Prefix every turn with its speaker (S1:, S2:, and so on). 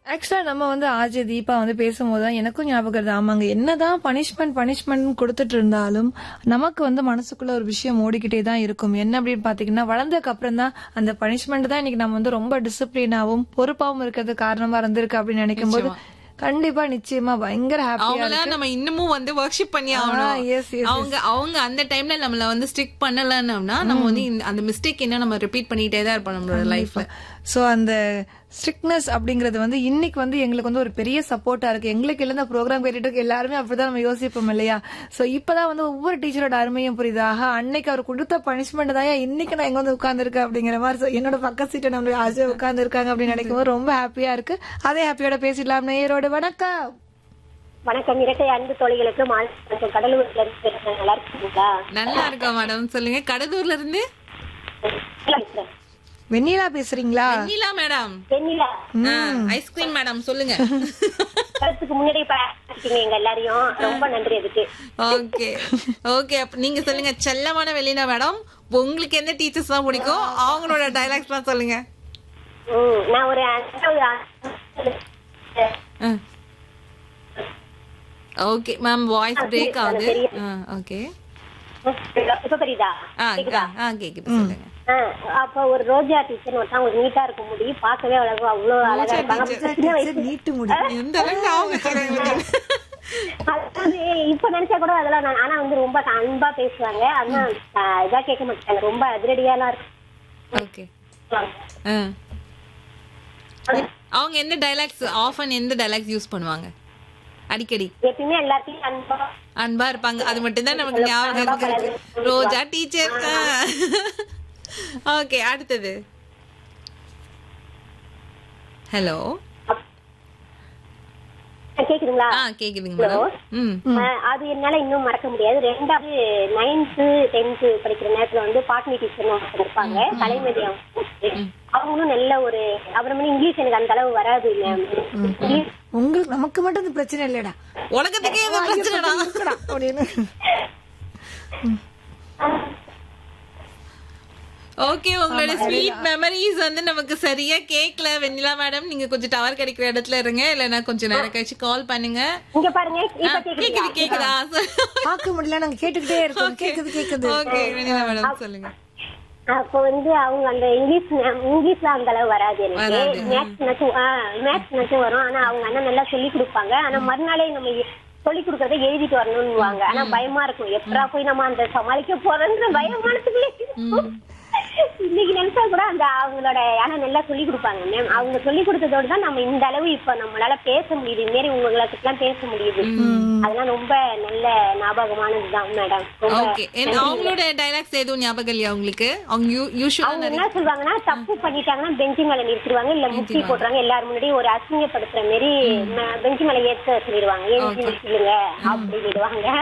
S1: ஆக்சுவலா நம்ம வந்து ஆஜய் தீபா வந்து பேசும்போது தான் எனக்கும் ஞாபகம் வருது ஆமாங்க என்னதான் பனிஷ்மெண்ட் பனிஷ்மெண்ட் கொடுத்துட்டு இருந்தாலும் நமக்கு வந்து மனசுக்குள்ள ஒரு விஷயம் ஓடிக்கிட்டே தான் இருக்கும் என்ன அப்படின்னு பாத்தீங்கன்னா வளர்ந்ததுக்கு அப்புறம் தான் அந்த பனிஷ்மெண்ட் தான் இன்னைக்கு நம்ம வந்து ரொம்ப டிசிப்ளினாவும் பொறுப்பாவும் இருக்கிறது காரணமா இருந்திருக்கு அப்படின்னு நினைக்கும் போது கண்டிப்பா நிச்சயமா பயங்கர ஹாப்பியா
S2: அவங்கள நம்ம இன்னமும் வந்து ஒர்க்ஷிப் பண்ணி ஆகணும்
S1: எஸ் எஸ்
S2: அவங்க அவங்க அந்த டைம்ல நம்மள வந்து ஸ்டிக் பண்ணலன்னா நம்ம வந்து இந்த- அந்த மிஸ்டேக் என்ன நம்ம ரிப்பீட் பண்ணிட்டே தான் இருப்போம் நம்மளோட லைஃப்ல
S1: சோ அந்த ஸ்ட்ரிக்ட்னஸ் அப்படிங்கறது வந்து இன்னைக்கு வந்து எங்களுக்கு வந்து ஒரு பெரிய சப்போர்ட்டா இருக்கு எங்களுக்கு இல்ல இந்த ப்ரோக்ராம் கேட்டுட்டு இருக்க எல்லாருமே அப்படிதான் நம்ம யோசிப்போம் இல்லையா சோ இப்பதான் வந்து ஒவ்வொரு டீச்சரோட அருமையும் புரியுது ஆஹா அன்னைக்கு அவர் கொடுத்த பனிஷ்மெண்ட் தான் இன்னைக்கு நான் எங்க வந்து உட்கார்ந்துருக்கேன் அப்படிங்கிற மாதிரி So, என்னோட பக்க சீட்டை நம்ம ஆஜய் உட்கார்ந்து இருக்காங்க அப்படின்னு நினைக்கும் போது ரொம்ப ஹாப்பியா இருக்கு அதே ஹாப்பியோட பேசிடலாம் நேயரோட வணக்கம்
S3: வணக்கம் இரட்டை அன்பு தோழிகளுக்கு மாலை வணக்கம். கடலூர்ல இருந்து பேசுறேன். நல்லா இருக்கீங்களா
S2: நல்லா இருக்கா மேடம் சொல்லுங்க கடலூர்ல இருந்து
S3: நல்லா இருக்கிறேன்.
S1: வெண்ணிலா பேசுறீங்களா
S2: Vennila madam
S3: Vennila
S2: ice cream madam சொல்லுங்க
S3: கருத்துக்கு முன்னாடி பாத்தீங்க எங்க எல்லாரையும் ரொம்ப நன்றி அதுக்கு
S2: ஓகே ஓகே அப்ப நீங்க சொல்லுங்க செல்லமான வெளினா மேடம் உங்களுக்கு எந்த டீச்சர்ஸ் தான் பிடிக்கும் அவங்களோட டைலாக்ஸ் தான் சொல்லுங்க
S3: ம், நான் ஒரு அஞ்சாவது
S2: ஓகே மேம் வாய்ஸ் பிரேக் ஆகுது ஓகே
S3: இப்ப புரியுதா
S2: ஆ
S3: கேக்குதா?
S2: ஆ கேக்குது சொல்லுங்க
S3: ஆ, அப்ப ஒரு ரோஜா டீச்சர் ஒருத்தவங்க ஒரு நீட்டா இருக்க முடியும் பார்க்கவே அழகா அவ்வளவு அழகா இருப்பாங்க அப்ப சின்ன வயசு
S1: நீட்டு முடி
S2: எந்த அளவுக்கு ஞாபகம் வச்சுக்கிறாங்க
S3: அதாவது இப்ப நினைச்சா கூட அதெல்லாம் நான் ஆனா வந்து ரொம்ப அன்பா பேசுவாங்க ஆனா ஆ, இதா கேட்க மாட்டாங்க ரொம்ப அதிரடியாலாம்
S2: ஓகே
S3: இருக்கும்
S2: அவங்க எந்த டைலாக்ஸ் ஆஃபன் எந்த டைலாக்ஸ் யூஸ் பண்ணுவாங்க அடிக்கடி
S3: எப்பயுமே எல்லாத்தையும் அன்பா
S2: அன்பா இருப்பாங்க அது மட்டும் தான் நமக்கு ஞாபகம் இருக்கு ரோஜா டீச்சர் ஓகே அடுத்தது ஹலோ
S3: கேக்குதுங்களா
S2: ஆ கேக்குதுங்க மேடம் ம்
S3: ஆஹ் அது என்னால இன்னும் மறக்க முடியாது ரெண்டாவது நைன்த்து டென்த்து படிக்கிற நேரத்துல வந்து பாட்னி டீச்சர் ஒருத்தர் இருப்பாங்க கலைமதி அவங்க அவங்களும் நல்ல ஒரு அப்புறமே இங்கிலீஷ் எனக்கு அந்த அளவு வராது ma'am. இங்கிலீஷ்
S1: உங்களுக்கு நமக்கு மட்டும் இந்த பிரச்சனை இல்லடா
S2: உலகத்துக்கே இந்த பிரச்சனைடா
S1: இருக்கடா அப்படின்னு
S2: ஓகே உங்களோட ஸ்வீட் மெமரிஸ் வந்து நமக்கு சரியா கேக்கல வெண்ணிலா மேடம் நீங்க கொஞ்சம் டவர் கிடைக்கிற இடத்துல இருங்க இல்லைன்னா கொஞ்சம் நேரம் கழிச்சு கால் பண்ணுங்க
S3: இங்க பாருங்க
S2: ஆ,
S3: இப்ப கேக்குதா
S2: கேக்குது கேக்குதா
S1: பார்க்க முடியல நாங்க கேட்டுக்கிட்டே இருக்கோம் கேக்குது கேக்குது
S2: ஓகே வெண்ணிலா மேடம் சொல்லுங்க
S3: அப்ப வந்து அவங்க அந்த இங்கிலீஷ் இங்கிலீஷ்ல அந்த அளவு வராது
S2: வராது.
S3: எனக்கு மேத்ஸ் நச்சும் மேத்ஸ் நச்சும் வரும் ஆனா அவங்க அண்ணன் நல்லா சொல்லி கொடுப்பாங்க ஆனா மறுநாளே நம்ம எ- சொல்லி கொடுக்கறத எழுதிட்டு வரணும்னுவாங்க ஆனா பயமா இருக்கும் எப்படா போய் நம்ம அந்த சமாளிக்க போறோன்ற பயமானதுக்குள்ளே இருக்கும். இன்னைக்கு நினைச்சா கூட அந்த அவங்களோட ஆனா நல்லா சொல்லி கொடுப்பாங்க மேம் அவங்க சொல்லி கொடுத்ததோட தான் நம்ம இந்த அளவு இப்ப நம்மளால பேச முடியுது இது மாரி உங்களுக்கு எல்லாம் பேச முடியுது அதெல்லாம் ரொம்ப நல்ல ஞாபகமானதுதான் மேடம் ரொம்ப
S2: ஓகே அவங்களோட டைலாக்ஸ் எதுவும் ஞாபகம் இல்லையா உங்களுக்கு அவங்க யூஸ்வலா
S3: அவங்க என்ன சொல்லுவாங்கன்னா தப்பு பண்ணிட்டாங்கன்னா பெஞ்சு மேல நிறுத்திடுவாங்க இல்ல முட்டி போடுறாங்க எல்லாரும் முன்னாடி ஒரு அசிங்கப்படுத்துற மாதிரி பெஞ்சு மேல ஏத்த சொல்லிடுவாங்க ஏன் நிறுத்திடுங்க அப்படின்னுடுவாங்க